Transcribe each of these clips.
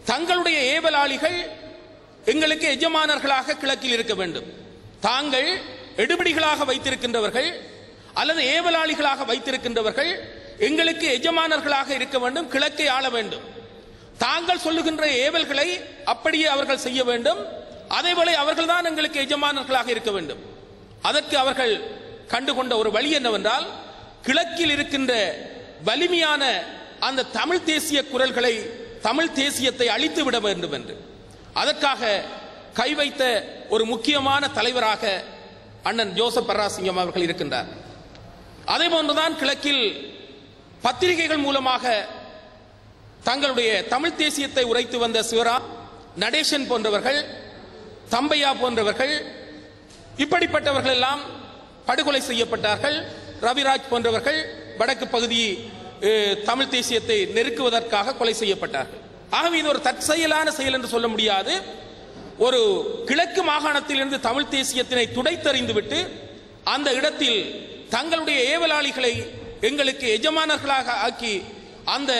தங்களுடைய ஏவலாளிகள் எங்களுக்கு எஜமானர்களாக கிழக்கில் இருக்க வேண்டும் தாங்கள் எடுபிடிகளாக வைத்திருக்கின்றவர்கள் அல்லது ஏவலாளிகளாக வைத்திருக்கின்றவர்கள் எங்களுக்கு எஜமானர்களாக இருக்க வேண்டும் கிழக்கை ஆள வேண்டும் தாங்கள் சொல்லுகின்ற ஏவல்களை அப்படியே அவர்கள் செய்ய வேண்டும் அதேவேளை அவர்கள்தான் எங்களுக்கு எஜமானர்களாக இருக்க வேண்டும் அதற்கு அவர்கள் கண்டுகொண்ட ஒரு வழி என்னவென்றால் கிழக்கில் இருக்கின்ற வலிமையான அந்த தமிழ் தேசிய குரல்களை தமிழ் தேசியத்தை அழித்து விட வேண்டும் என்று அதற்காக கை வைத்த ஒரு முக்கியமான தலைவராக அண்ணன் ஜோசப் பராசிங்கம் அவர்கள் இருக்கின்றார் அதே போன்றுதான் கிழக்கில் பத்திரிகைகள் மூலமாக தங்களுடைய தமிழ் தேசியத்தை உரைத்து வந்த சிவரா நடேசன் போன்றவர்கள் தம்பையா போன்றவர்கள் இப்படிப்பட்டவர்கள் எல்லாம் படுகொலை செய்யப்பட்டார்கள் ரவிராஜ் போன்றவர்கள் வடக்கு பகுதி அஹ், தமிழ் தேசியத்தை நெருக்குவதற்காக கொலை செய்யப்பட்டார்கள் ஆகவே இது ஒரு தற்செயலான செயல் என்று சொல்ல முடியாது ஒரு கிழக்கு மாகாணத்திலிருந்து தமிழ் தேசியத்தினை துடைத்தறிந்துவிட்டு அந்த இடத்தில் தங்களுடைய ஏவலாளிகளை எங்களுக்கு எஜமானர்களாக ஆக்கி அந்த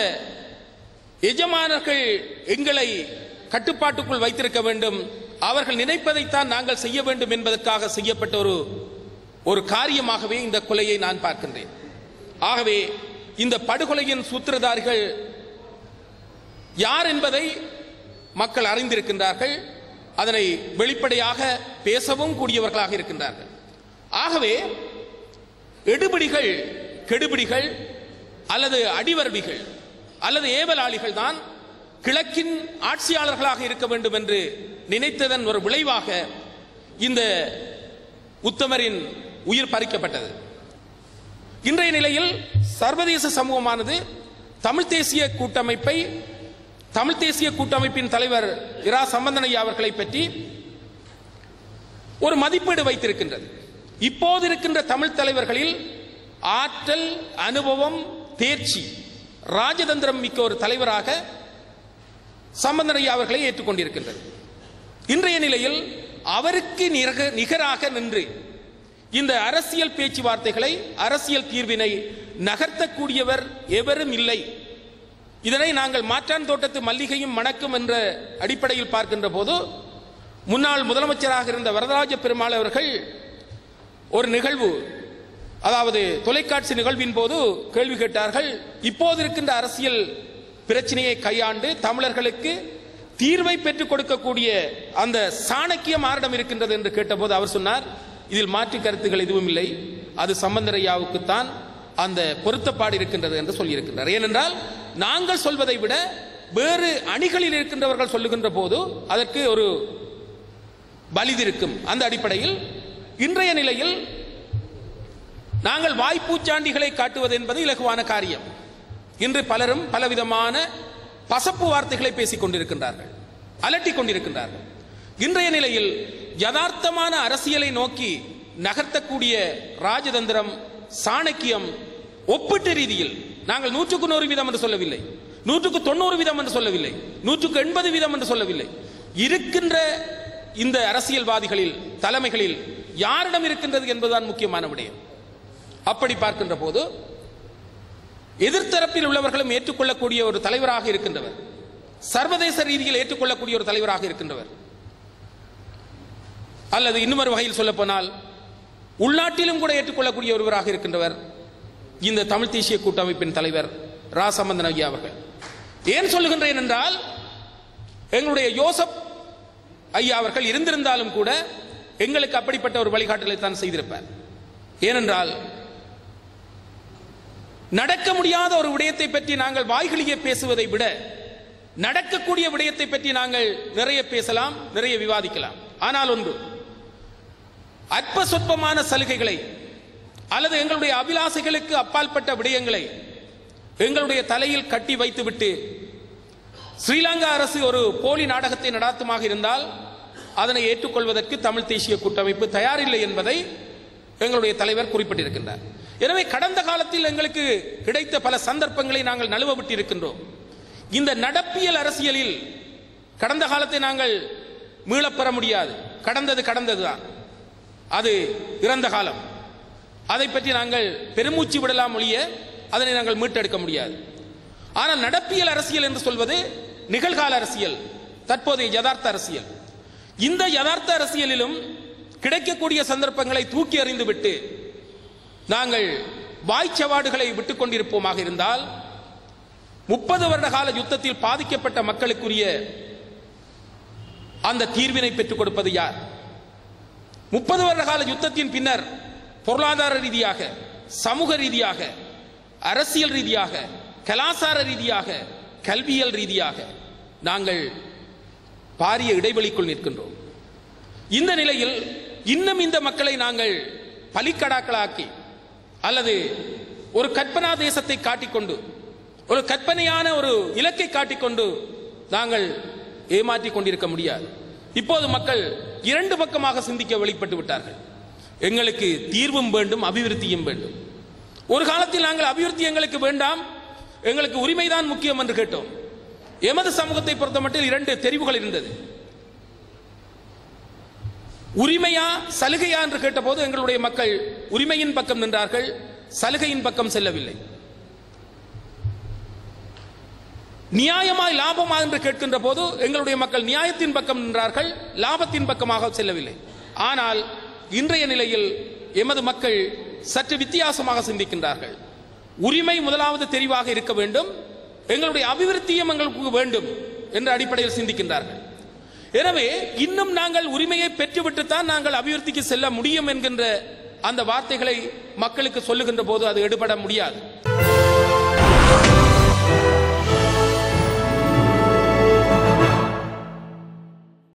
எஜமானர்கள் எங்களை கட்டுப்பாட்டுக்குள் வைத்திருக்க வேண்டும் அவர்கள் நினைப்பதைத்தான் நாங்கள் செய்ய வேண்டும் என்பதற்காக செய்யப்பட்ட ஒரு ஒரு காரியமாகவே இந்த கொலையை நான் பார்க்கின்றேன் ஆகவே இந்த படுகொலையின் சூத்திரதாரிகள் யார் என்பதை மக்கள் அறிந்திருக்கின்றார்கள் அதனை வெளிப்படையாக பேசவும் கூடியவர்களாக இருக்கின்றார்கள் ஆகவே எடுபிடிகள் கெடுபிடிகள் அல்லது அடிவருடிகள் அல்லது ஏவலாளிகள் தான் கிழக்கின் ஆட்சியாளர்களாக இருக்க வேண்டும் என்று நினைத்ததன் ஒரு விளைவாக இந்த உத்தமரின் உயிர் பறிக்கப்பட்டது இன்றைய நிலையில் சர்வதேச சமூகமானது தமிழ் தேசிய கூட்டமைப்பை தமிழ் தேசிய கூட்டமைப்பின் தலைவர் இரா சம்பந்தனையா அவர்களை பற்றி ஒரு மதிப்பீடு வைத்திருக்கின்றது இப்போது இருக்கின்ற தமிழ் தலைவர்களில் ஆற்றல் அனுபவம் தேர்ச்சி ராஜதந்திரம் மிக்க ஒரு தலைவராக சம்பந்தனையா அவர்களை ஏற்றுக்கொண்டிருக்கின்றது இன்றைய நிலையில் அவருக்கு நிரக நிகராக நின்று இந்த அரசியல் பேச்சுவார்த்தைகளை அரசியல் தீர்வினை நகர்த்தக்கூடியவர் எவரும் இல்லை இதனை நாங்கள் மாற்றான் தோட்டத்து மல்லிகையும் மணக்கும் என்ற அடிப்படையில் பார்க்கின்ற போது முன்னாள் முதலமைச்சராக இருந்த வரதராஜ பெருமாள் அவர்கள் ஒரு நிகழ்வு அதாவது தொலைக்காட்சி நிகழ்வின் போது கேள்வி கேட்டார்கள் இப்போது இருக்கின்ற அரசியல் பிரச்சனையை கையாண்டு தமிழர்களுக்கு தீர்வை பெற்றுக் கொடுக்கக்கூடிய அந்த சாணக்கியம் ஆரிடம் இருக்கின்றது என்று கேட்டபோது அவர் சொன்னார் இதில் மாற்று கருத்துகள் எதுவும் இல்லை அது சம்பந்தரையாவுக்குத்தான் அந்த பொருத்தப்பாடு இருக்கின்றது என்று சொல்லியிருக்கின்றார் ஏனென்றால் நாங்கள் சொல்வதை விட வேறு அணிகளில் இருக்கின்றவர்கள் சொல்லுகின்ற போது அதற்கு ஒரு பலிதிருக்கும் அந்த அடிப்படையில் இன்றைய நிலையில் நாங்கள் வாய்ப்பூச்சாண்டிகளை காட்டுவது என்பது இலகுவான காரியம் இன்று பலரும் பலவிதமான பசப்பு வார்த்தைகளை பேசிக் கொண்டிருக்கின்றார்கள் அலட்டிக் கொண்டிருக்கின்றார்கள் இன்றைய நிலையில் யதார்த்தமான அரசியலை நோக்கி நகர்த்தக்கூடிய ராஜதந்திரம் சாணக்கியம் ஒப்பீட்டு ரீதியில் நாங்கள் நூற்றுக்கு நூறு வீதம் என்று சொல்லவில்லை நூற்றுக்கு தொண்ணூறு வீதம் என்று சொல்லவில்லை நூற்றுக்கு எண்பது வீதம் என்று சொல்லவில்லை இருக்கின்ற இந்த அரசியல்வாதிகளில் தலைமைகளில் யாரிடம் இருக்கின்றது என்பதுதான் முக்கியமான விடயம் அப்படி பார்க்கின்ற போது எதிர்த்தரப்பில் உள்ளவர்களும் ஏற்றுக்கொள்ளக்கூடிய ஒரு தலைவராக இருக்கின்றவர் சர்வதேச ரீதியில் ஏற்றுக்கொள்ளக்கூடிய ஒரு தலைவராக இருக்கின்றவர் அல்லது இன்னும் ஒரு வகையில் சொல்ல போனால் உள்நாட்டிலும் கூட ஏற்றுக்கொள்ளக்கூடிய ஒருவராக இருக்கின்றவர் இந்த தமிழ் தேசிய கூட்டமைப்பின் தலைவர் ரா சம்பந்தன் ஐயா அவர்கள் ஏன் சொல்லுகின்றேன் என்றால் எங்களுடைய யோசப் ஐயா அவர்கள் இருந்திருந்தாலும் கூட எங்களுக்கு அப்படிப்பட்ட ஒரு வழிகாட்டலை தான் செய்திருப்பார் ஏனென்றால் நடக்க முடியாத ஒரு விடயத்தை பற்றி நாங்கள் வாய்களியே பேசுவதை விட நடக்கக்கூடிய விடயத்தை பற்றி நாங்கள் நிறைய பேசலாம் நிறைய விவாதிக்கலாம் ஆனால் ஒன்று அற்ப சொற்பமான சலுகைகளை அல்லது எங்களுடைய அபிலாசைகளுக்கு அப்பாற்பட்ட விடயங்களை எங்களுடைய தலையில் கட்டி வைத்துவிட்டு ஸ்ரீலங்கா அரசு ஒரு போலி நாடகத்தை நடாத்துமாக இருந்தால் அதனை ஏற்றுக்கொள்வதற்கு தமிழ் தேசிய கூட்டமைப்பு தயாரில்லை என்பதை எங்களுடைய தலைவர் குறிப்பிட்டிருக்கின்றார் எனவே கடந்த காலத்தில் எங்களுக்கு கிடைத்த பல சந்தர்ப்பங்களை நாங்கள் நழுவ விட்டு இருக்கின்றோம் இந்த நடப்பியல் அரசியலில் கடந்த காலத்தை நாங்கள் மீளப்பெற முடியாது கடந்தது கடந்ததுதான் அது இறந்த காலம் அதை பற்றி நாங்கள் பெருமூச்சு விடலாம் ஒழிய அதனை நாங்கள் மீட்டெடுக்க முடியாது ஆனால் நடப்பியல் அரசியல் என்று சொல்வது நிகழ்கால அரசியல் தற்போதைய யதார்த்த அரசியல் இந்த யதார்த்த அரசியலிலும் கிடைக்கக்கூடிய சந்தர்ப்பங்களை தூக்கி எறிந்துவிட்டு நாங்கள் வாய்ச்சவாடுகளை விட்டுக் கொண்டிருப்போமாக இருந்தால் முப்பது வருட கால யுத்தத்தில் பாதிக்கப்பட்ட மக்களுக்குரிய அந்த தீர்வினை பெற்றுக் கொடுப்பது யார் முப்பது வருட கால யுத்தத்தின் பின்னர் பொருளாதார ரீதியாக சமூக ரீதியாக அரசியல் ரீதியாக கலாசார ரீதியாக கல்வியல் ரீதியாக நாங்கள் பாரிய இடைவெளிக்குள் நிற்கின்றோம் இந்த நிலையில் இன்னும் இந்த மக்களை நாங்கள் பலிக்கடாக்களாக்கி அல்லது ஒரு கற்பனா தேசத்தை காட்டிக்கொண்டு ஒரு கற்பனையான ஒரு இலக்கை காட்டிக்கொண்டு நாங்கள் ஏமாற்றிக் கொண்டிருக்க முடியாது இப்போது மக்கள் இரண்டு பக்கமாக சிந்திக்க வெளிப்பட்டு விட்டார்கள் எங்களுக்கு தீர்வும் வேண்டும் அபிவிருத்தியும் வேண்டும் ஒரு காலத்தில் நாங்கள் அபிவிருத்தி எங்களுக்கு வேண்டாம் எங்களுக்கு உரிமைதான் முக்கியம் என்று கேட்டோம் எமது சமூகத்தை பொறுத்தமட்டில் இரண்டு தெரிவுகள் இருந்தது உரிமையா சலுகையா என்று கேட்டபோது எங்களுடைய மக்கள் உரிமையின் பக்கம் நின்றார்கள் சலுகையின் பக்கம் செல்லவில்லை நியாயமாய் லாபமா என்று கேட்கின்ற போது எங்களுடைய மக்கள் நியாயத்தின் பக்கம் நின்றார்கள் லாபத்தின் பக்கமாக செல்லவில்லை ஆனால் இன்றைய நிலையில் எமது மக்கள் சற்று வித்தியாசமாக சிந்திக்கின்றார்கள் உரிமை முதலாவது தெரிவாக இருக்க வேண்டும் எங்களுடைய அபிவிருத்தியும் எங்களுக்கு வேண்டும் என்ற அடிப்படையில் சிந்திக்கின்றார்கள் எனவே இன்னும் நாங்கள் உரிமையை பெற்றுவிட்டுத்தான் நாங்கள் அபிவிருத்திக்கு செல்ல முடியும் என்கின்ற அந்த வார்த்தைகளை மக்களுக்கு சொல்லுகின்ற போது அது எடுபட முடியாது